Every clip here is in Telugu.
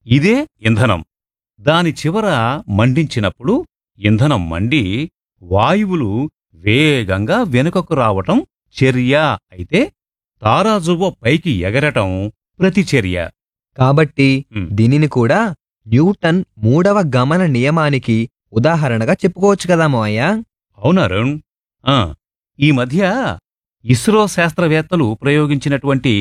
ఇదే ఇంధనం దాని చివర మండించినప్పుడు ఇంధనం మండి వాయువులు వేగంగా వెనుకకు రావటం చర్య అయితే తారాజువ్వ పైకి ఎగరటం ప్రతిచర్య కాబట్టి ఉమ్. దీనిని కూడా న్యూటన్ మూడవ గమన నియమానికి ఉదాహరణగా చెప్పుకోవచ్చు కదా మావయ్య అవునరుణ్ ఆ, ఈ మధ్య ఇస్రో శాస్త్రవేత్తలు ప్రయోగించినటువంటి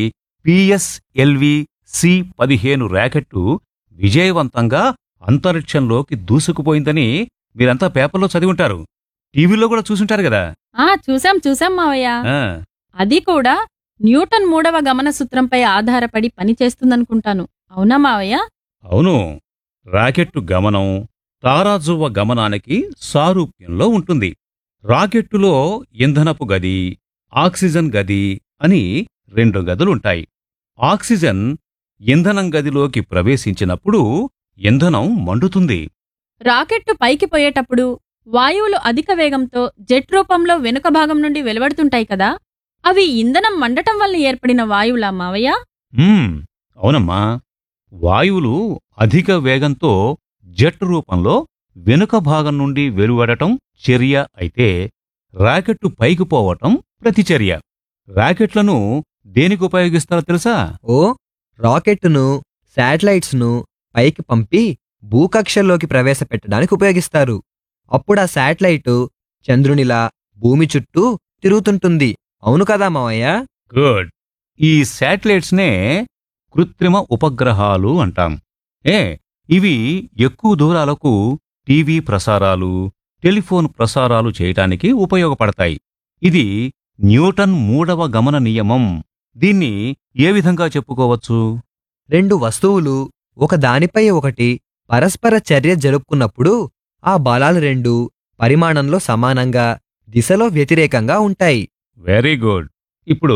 పిఎస్ఎల్వి సి పదిహేను ర్యాకెట్టు విజయవంతంగా అంతరిక్షంలోకి దూసుకుపోయిందని మీరంతా పేపర్లో చదివి ఉంటారు టీవీలో కూడా చూసుంటారు కదా ఆ చూసాం చూసాం మావయ్య ఆ, అది కూడా న్యూటన్ మూడవ గమన సూత్రంపై ఆధారపడి పనిచేస్తుందనుకుంటాను అవునా మావయ్య అవును రాకెట్టు గమనం తారాజువ్వ గమనానికి సారూప్యంలో ఉంటుంది రాకెట్టులో ఇంధనపు గది ఆక్సిజన్ గది అని రెండు గదులుంటాయి ఆక్సిజన్ ఇంధనం గదిలోకి ప్రవేశించినప్పుడు ఇంధనం మండుతుంది రాకెట్టు పైకి పోయేటప్పుడు వాయువులు అధిక వేగంతో జెట్ రూపంలో వెనుక భాగం నుండి వెలువడుతుంటాయి కదా అవి ఇంధనం మండటం వల్ల ఏర్పడిన వాయువులా మావయ్య మ్మ్, అవునమ్మా వాయువులు అధిక వేగంతో జెట్ రూపంలో వెనుక భాగం నుండి వెలువడటం చర్య అయితే రాకెట్టు పైకి పోవటం ప్రతిచర్య రాకెట్లను దేనికి ఉపయోగిస్తారో తెలుసా ఓ రాకెట్ను శాటిలైట్స్ను పైకి పంపి భూకక్షల్లోకి ప్రవేశపెట్టడానికి ఉపయోగిస్తారు అప్పుడు ఆ శాటిలైట్ చంద్రునిలా భూమి చుట్టూ తిరుగుతుంటుంది అవును కదా మావయ్య గుడ్ ఈ శాటిలైట్స్నే కృత్రిమ ఉపగ్రహాలు అంటాం ఏ ఇవి ఎక్కువ దూరాలకు టీవీ ప్రసారాలు టెలిఫోన్ ప్రసారాలు చేయటానికి ఉపయోగపడతాయి ఇది న్యూటన్ మూడవ గమన నియమం దీన్ని ఏ విధంగా చెప్పుకోవచ్చు రెండు వస్తువులు ఒక దానిపై ఒకటి పరస్పర చర్య జరుపుకున్నప్పుడు ఆ బలాలు రెండు పరిమాణంలో సమానంగా దిశలో వ్యతిరేకంగా ఉంటాయి వెరీ గుడ్ ఇప్పుడు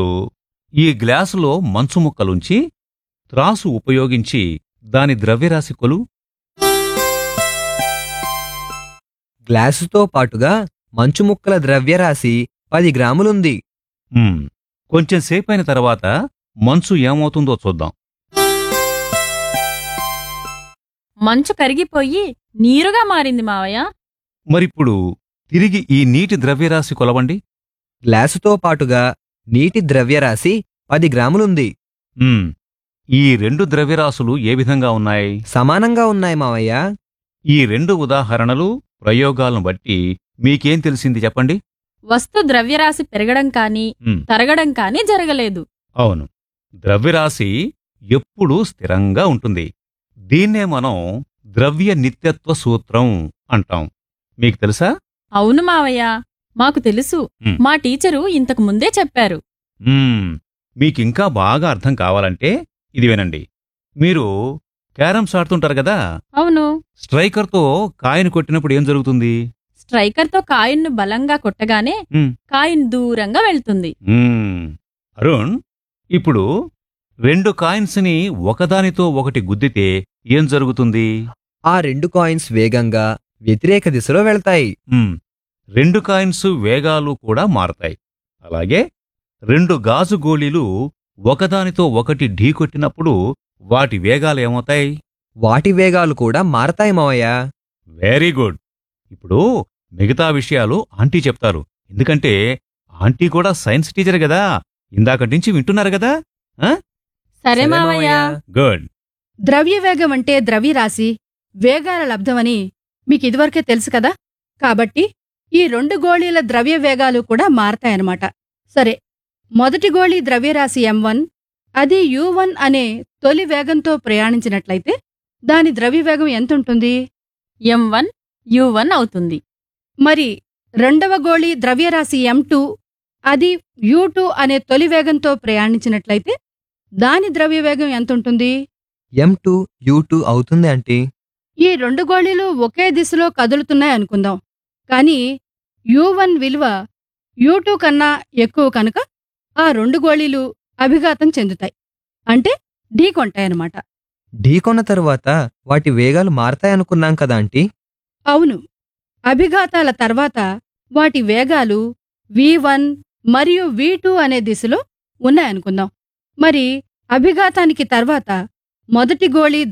ఈ గ్లాసులో మంచు ముక్కలుంచి త్రాసు ఉపయోగించి దాని ద్రవ్యరాశి కొలు గ్లాసుతో పాటుగా మంచు ముక్కల ద్రవ్యరాశి పది గ్రాములుంది మ్మ్. కొంచెం సేపైన తర్వాత మంచు ఏమవుతుందో చూద్దాం మంచు కరిగిపోయి నీరుగా మారింది మావయ్య మరిప్పుడు తిరిగి ఈ నీటి ద్రవ్యరాశి కొలవండి గ్లాసుతో పాటుగా నీటి ద్రవ్యరాశి పది గ్రాములుంది మ్మ్. ఈ రెండు ద్రవ్యరాశులు ఏ విధంగా ఉన్నాయి సమానంగా ఉన్నాయి మావయ్య ఈ రెండు ఉదాహరణలు ప్రయోగాలను బట్టి మీకేం తెలిసింది చెప్పండి వస్తు ద్రవ్యరాశి పెరగడం కానీ మ్మ్. తరగడం కానీ జరగలేదు అవును ద్రవ్యరాశి ఎప్పుడూ స్థిరంగా ఉంటుంది దీన్నే మనం ద్రవ్య నిత్యత్వ సూత్రం అంటాం మీకు తెలుసా అవును మావయ్య మాకు తెలుసు మ్. మా టీచరు ఇంతకు ముందే చెప్పారు మ్మ్. మీకింకా బాగా అర్థం కావాలంటే ఇది వినండి మీరు క్యారమ్స్ ఆడుతుంటారు కదా అవును స్ట్రైకర్తో కాయను కొట్టినప్పుడు ఏం జరుగుతుంది స్ట్రైకర్తో కాయిన్ను బలంగా కొట్టగానే మ్. కాయిన్ దూరంగా వెళ్తుంది మ్మ్. అరుణ్ ఇప్పుడు రెండు కాయిన్స్ని ఒకదానితో ఒకటి గుద్దితే ఏం జరుగుతుంది ఆ రెండు కాయిన్స్ వేగంగా వ్యతిరేక దిశలో వెళ్తాయి మ్మ్. రెండు కాయిన్స్ వేగాలు కూడా మారతాయి అలాగే రెండు గాజు గోళీలు ఒకదానితో ఒకటి ఢీకొట్టినప్పుడు వాటి వేగాలు ఏమవుతాయి వాటి వేగాలు కూడా మారతాయి మావయ్య వెరీ గుడ్ ఇప్పుడు మిగతా విషయాలు ఆంటీ చెప్తారు ఎందుకంటే ఆంటీ కూడా సైన్స్ టీచర్ కదా ఇందాక నుంచి వింటున్నారు కదా సరే మావయ్య గుడ్ ద్రవ్యవేగం అంటే ద్రవ్యరాశి వేగాల లబ్ధమని మీకు ఇదివరకే తెలుసు కదా కాబట్టి ఈ రెండు గోళీల ద్రవ్య వేగాలు కూడా మారతాయన్నమాట సరే మొదటి గోళీ ద్రవ్యరాశి ఎం వన్ అది యు వన్ అనే తొలి వేగంతో ప్రయాణించినట్లయితే దాని ద్రవ్యవేగం ఎంతుంటుంది ఎం వన్ యు వన్ అవుతుంది మరి రెండవ గోళీ ద్రవ్యరాశి ఎం టూ అది యు టూ అనే తొలి వేగంతో ప్రయాణించినట్లయితే దాని ద్రవ్యవేగం ఎంతుంటుంది ఎం టూ యూ టూ అవుతుంది ఆంటీ ఈ రెండు గోళీలు ఒకే దిశలో కదులుతున్నాయి అనుకుందాం కానీ యూ వన్ విలువ యూ టూ కన్నా ఎక్కువ కనుక ఆ రెండు గోళీలు అభిఘాతం చెందుతాయి అంటే ఢీకొంటాయన్నమాట ఢీకొన్న తరువాత వాటి వేగాలు మారతాయనుకున్నాం కదా ఆంటీ అవును అభిఘాతాల తర్వాత వాటి వేగాలు వి వన్ మరియు వి టూ అనే దిశలో ఉన్నాయనుకుందాం మరి అభిఘాతానికి తర్వాత మొదటి గోళీ